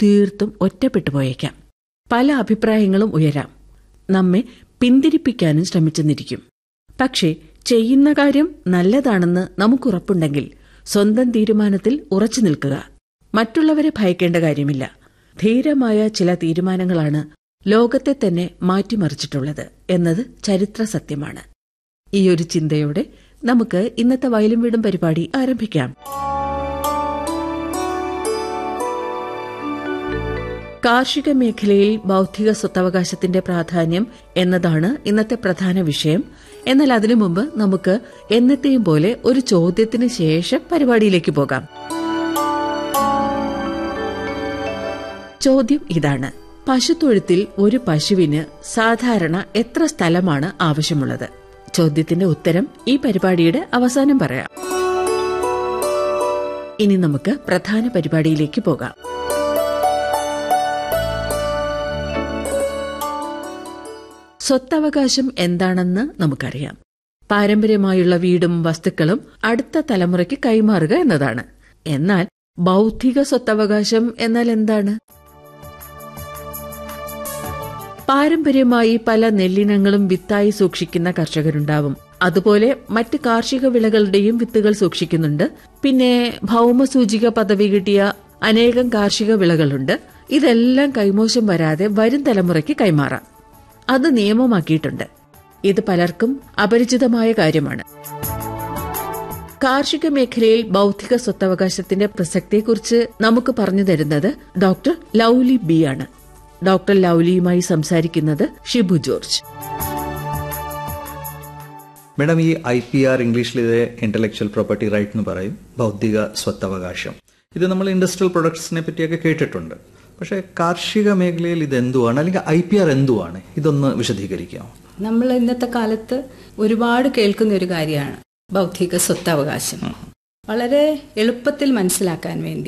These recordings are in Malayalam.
തീർത്തും ഒറ്റപ്പെട്ടു പോയേക്കാം പല അഭിപ്രായങ്ങളും ഉയരാം നമ്മെ പിന്തിരിപ്പിക്കാനും ശ്രമിച്ചെന്നിരിക്കും പക്ഷേ ചെയ്യുന്ന കാര്യം നല്ലതാണെന്ന് നമുക്കുറപ്പുണ്ടെങ്കിൽ സ്വന്തം തീരുമാനത്തിൽ ഉറച്ചു നിൽക്കുക മറ്റുള്ളവരെ ഭയക്കേണ്ട കാര്യമില്ല ധീരമായ ചില തീരുമാനങ്ങളാണ് ലോകത്തെ തന്നെ മാറ്റിമറിച്ചിട്ടുള്ളത് എന്നത് ചരിത്ര സത്യമാണ് ഈ ഒരു ചിന്തയോടെ നമുക്ക് ഇന്നത്തെ വയലും വീടും പരിപാടി ആരംഭിക്കാം കാർഷിക മേഖലയിൽ ബൗദ്ധിക സ്വത്തവകാശത്തിന്റെ പ്രാധാന്യം എന്നതാണ് ഇന്നത്തെ പ്രധാന വിഷയം എന്നാൽ അതിനു മുമ്പ് നമുക്ക് എന്നത്തെയും പോലെ ഒരു ചോദ്യത്തിന് ശേഷം പരിപാടിയിലേക്ക് പോകാം ചോദ്യം ഇതാണ് പശുത്തൊഴുത്തിൽ ഒരു പശുവിന് സാധാരണ എത്ര സ്ഥലമാണ് ആവശ്യമുള്ളത് ചോദ്യത്തിന്റെ ഉത്തരം ഈ പരിപാടിയുടെ അവസാനം പറയാം ഇനി നമുക്ക് പ്രധാന പരിപാടിയിലേക്ക് പോകാം സ്വത്തവകാശം എന്താണെന്ന് നമുക്കറിയാം പാരമ്പര്യമായുള്ള വീടും വസ്തുക്കളും അടുത്ത തലമുറയ്ക്ക് കൈമാറുക എന്നതാണ് എന്നാൽ ബൗദ്ധിക സ്വത്തവകാശം എന്നാൽ എന്താണ് പാരമ്പര്യമായി പല നെല്ലിനങ്ങളും വിത്തായി സൂക്ഷിക്കുന്ന കർഷകരുണ്ടാവും അതുപോലെ മറ്റ് കാർഷിക വിളകളുടെയും വിത്തുകൾ സൂക്ഷിക്കുന്നുണ്ട് പിന്നെ ഭൗമസൂചിക പദവി കിട്ടിയ അനേകം കാർഷിക വിളകളുണ്ട് ഇതെല്ലാം കൈമോശം വരാതെ വരും തലമുറയ്ക്ക് കൈമാറാം അത് നിയമമാക്കിയിട്ടുണ്ട് ഇത് പലർക്കും അപരിചിതമായ കാര്യമാണ് കാർഷിക മേഖലയിൽ ബൗദ്ധിക സ്വത്തവകാശത്തിന്റെ പ്രസക്തിയെക്കുറിച്ച് നമുക്ക് പറഞ്ഞു തരുന്നത് ഡോക്ടർ ലൌലി ബി ആണ് ഡോക്ടർ ലൌലിയുമായി സംസാരിക്കുന്നത് ഷിബു ജോർജ് മേഡം ഈ ഐ പി ആർ ഇംഗ്ലീഷിൽ ഇത് ഇന്റലക്ച്വൽ പ്രോപ്പർട്ടി റൈറ്റ് എന്ന് പറയും ബൗദ്ധിക സ്വത്തവകാശം ഇത് നമ്മൾ ഇൻഡസ്ട്രിയൽ പ്രൊഡക്ട്സിനെ പറ്റിയൊക്കെ കേട്ടിട്ടുണ്ട് പക്ഷേ കാർഷിക മേഖലയിൽ ഇത് എന്തുവാണ് അല്ലെങ്കിൽ ഐ പി ആർ എന്തുവാണ് ഇതൊന്ന് വിശദീകരിക്കാമോ നമ്മൾ ഇന്നത്തെ കാലത്ത് ഒരുപാട് കേൾക്കുന്ന ഒരു കാര്യമാണ് ബൗദ്ധിക സ്വത്തവകാശം വളരെ എളുപ്പത്തിൽ മനസ്സിലാക്കാൻ വേണ്ടി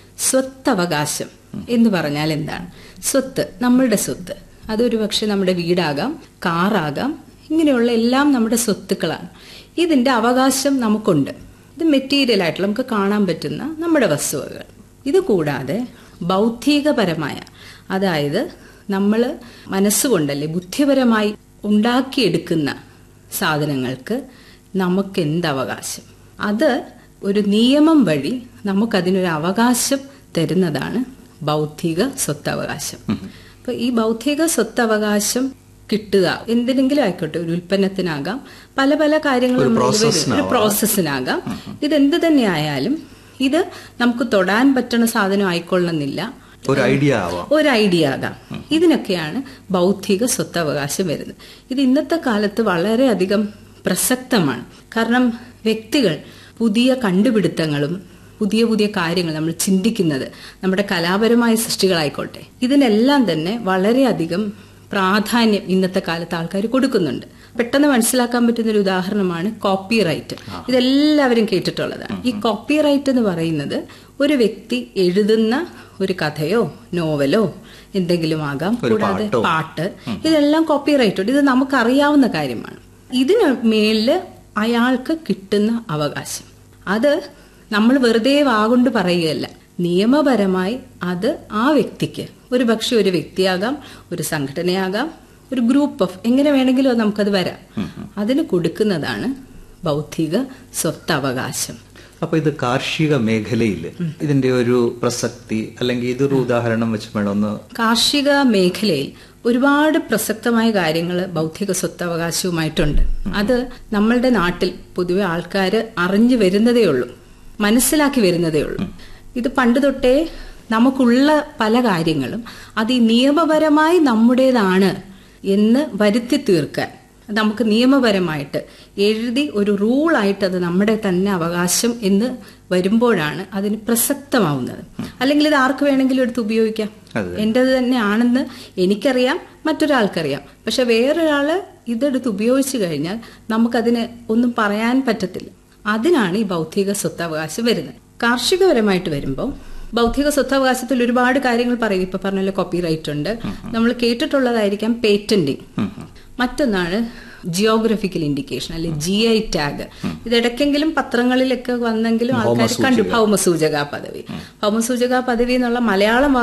സ്വത്തവകാശം എന്ന് പറഞ്ഞാൽ എന്താണ് സ്വത്ത് നമ്മളുടെ സ്വത്ത് അതൊരു പക്ഷെ നമ്മുടെ വീടാകാം കാറാകാം ഇങ്ങനെയുള്ള എല്ലാം നമ്മുടെ സ്വത്തുക്കളാണ് ഇതിന്റെ അവകാശം നമുക്കുണ്ട് ഇത് മെറ്റീരിയൽ ആയിട്ട് നമുക്ക് കാണാൻ പറ്റുന്ന നമ്മുടെ വസ്തുവകൾ ഇത് കൂടാതെ ബൗദ്ധികപരമായ അതായത് നമ്മൾ മനസ്സുകൊണ്ടല്ലേ ബുദ്ധിപരമായി ഉണ്ടാക്കിയെടുക്കുന്ന സാധനങ്ങൾക്ക് നമുക്ക് എന്ത് അവകാശം അത് ഒരു നിയമം വഴി നമുക്കതിനൊരു അവകാശം തരുന്നതാണ് ബൗദ്ധിക സ്വത്തവകാശം അപ്പൊ ഈ ബൗദ്ധിക സ്വത്തവകാശം കിട്ടുക എന്തിനെങ്കിലും ആയിക്കോട്ടെ ഒരു ഉൽപ്പന്നത്തിനാകാം പല പല കാര്യങ്ങളും ഒരു പ്രോസസ്സിനാകാം ഇതെന്ത് തന്നെ ആയാലും ഇത് നമുക്ക് തൊടാൻ പറ്റുന്ന സാധനം ആയിക്കൊള്ളണമെന്നില്ല ഒരു ഐഡിയ ആവാം ഒരു ഐഡിയ ആകാം ഇതിനൊക്കെയാണ് ബൗദ്ധിക സ്വത്തവകാശം വരുന്നത് ഇത് ഇന്നത്തെ കാലത്ത് വളരെയധികം പ്രസക്തമാണ് കാരണം വ്യക്തികൾ പുതിയ കണ്ടുപിടുത്തങ്ങളും പുതിയ പുതിയ കാര്യങ്ങൾ നമ്മൾ ചിന്തിക്കുന്നത് നമ്മുടെ കലാപരമായ സൃഷ്ടികളായിക്കോട്ടെ ഇതിനെല്ലാം തന്നെ വളരെയധികം പ്രാധാന്യം ഇന്നത്തെ കാലത്ത് ആൾക്കാർ കൊടുക്കുന്നുണ്ട് പെട്ടെന്ന് മനസ്സിലാക്കാൻ പറ്റുന്ന ഒരു ഉദാഹരണമാണ് കോപ്പി റൈറ്റ് ഇതെല്ലാവരും കേട്ടിട്ടുള്ളതാണ് ഈ കോപ്പി റൈറ്റ് എന്ന് പറയുന്നത് ഒരു വ്യക്തി എഴുതുന്ന ഒരു കഥയോ നോവലോ എന്തെങ്കിലും ആകാം കൂടാതെ പാട്ട് ഇതെല്ലാം കോപ്പി റൈറ്റ് ഉണ്ട് ഇത് നമുക്കറിയാവുന്ന കാര്യമാണ് ഇതിന് മേളില് അയാൾക്ക് കിട്ടുന്ന അവകാശം അത് നമ്മൾ വെറുതെ വാഗൊണ്ട് പറയുകയല്ല നിയമപരമായി അത് ആ വ്യക്തിക്ക് ഒരു പക്ഷെ ഒരു വ്യക്തിയാകാം ഒരു സംഘടനയാകാം ഒരു ഗ്രൂപ്പ് ഓഫ് എങ്ങനെ വേണമെങ്കിലും നമുക്കത് വരാം അതിന് കൊടുക്കുന്നതാണ് ബൗദ്ധിക സ്വത്തവകാശം അപ്പൊ ഇത് കാർഷിക മേഖലയിൽ ഇതിന്റെ ഒരു പ്രസക്തി അല്ലെങ്കിൽ ഇതൊരു ഉദാഹരണം വെച്ച് വേണം ഒന്ന് കാർഷിക മേഖലയിൽ ഒരുപാട് പ്രസക്തമായ കാര്യങ്ങൾ ബൗദ്ധിക സ്വത്തവകാശവുമായിട്ടുണ്ട് അത് നമ്മളുടെ നാട്ടിൽ പൊതുവെ ആൾക്കാർ അറിഞ്ഞു വരുന്നതേ ഉള്ളൂ മനസ്സിലാക്കി വരുന്നതേ ഉള്ളൂ ഇത് പണ്ട് തൊട്ടേ നമുക്കുള്ള പല കാര്യങ്ങളും അത് ഈ നിയമപരമായി നമ്മുടേതാണ് എന്ന് വരുത്തി തീർക്കാൻ നമുക്ക് നിയമപരമായിട്ട് എഴുതി ഒരു റൂളായിട്ട് അത് നമ്മുടെ തന്നെ അവകാശം എന്ന് വരുമ്പോഴാണ് അതിന് പ്രസക്തമാവുന്നത് അല്ലെങ്കിൽ ഇത് ആർക്ക് വേണമെങ്കിലും എടുത്ത് ഉപയോഗിക്കാം എന്റേത് തന്നെ ആണെന്ന് എനിക്കറിയാം മറ്റൊരാൾക്കറിയാം പക്ഷെ വേറൊരാള് ഇതെടുത്ത് ഉപയോഗിച്ചു കഴിഞ്ഞാൽ നമുക്കതിന് ഒന്നും പറയാൻ പറ്റത്തില്ല അതിനാണ് ഈ ബൗദ്ധിക സ്വത്തവകാശം വരുന്നത് കാർഷികപരമായിട്ട് വരുമ്പോൾ ബൗദ്ധിക സ്വത്തവകാശത്തിൽ ഒരുപാട് കാര്യങ്ങൾ പറയും ഇപ്പൊ പറഞ്ഞല്ലോ കോപ്പി റൈറ്റ് ഉണ്ട് നമ്മൾ കേട്ടിട്ടുള്ളതായിരിക്കാം പേറ്റന്റിങ് മറ്റൊന്നാണ് ജിയോഗ്രഫിക്കൽ ഇൻഡിക്കേഷൻ അല്ലെ ജി ഐ ടാഗ് ഇതിടയ്ക്കെങ്കിലും പത്രങ്ങളിലൊക്കെ വന്നെങ്കിലും ആൾക്കാർ കണ്ടു ഭൗമസൂചക പദവി ഭൗമസൂചക പദവി എന്നുള്ള മലയാളം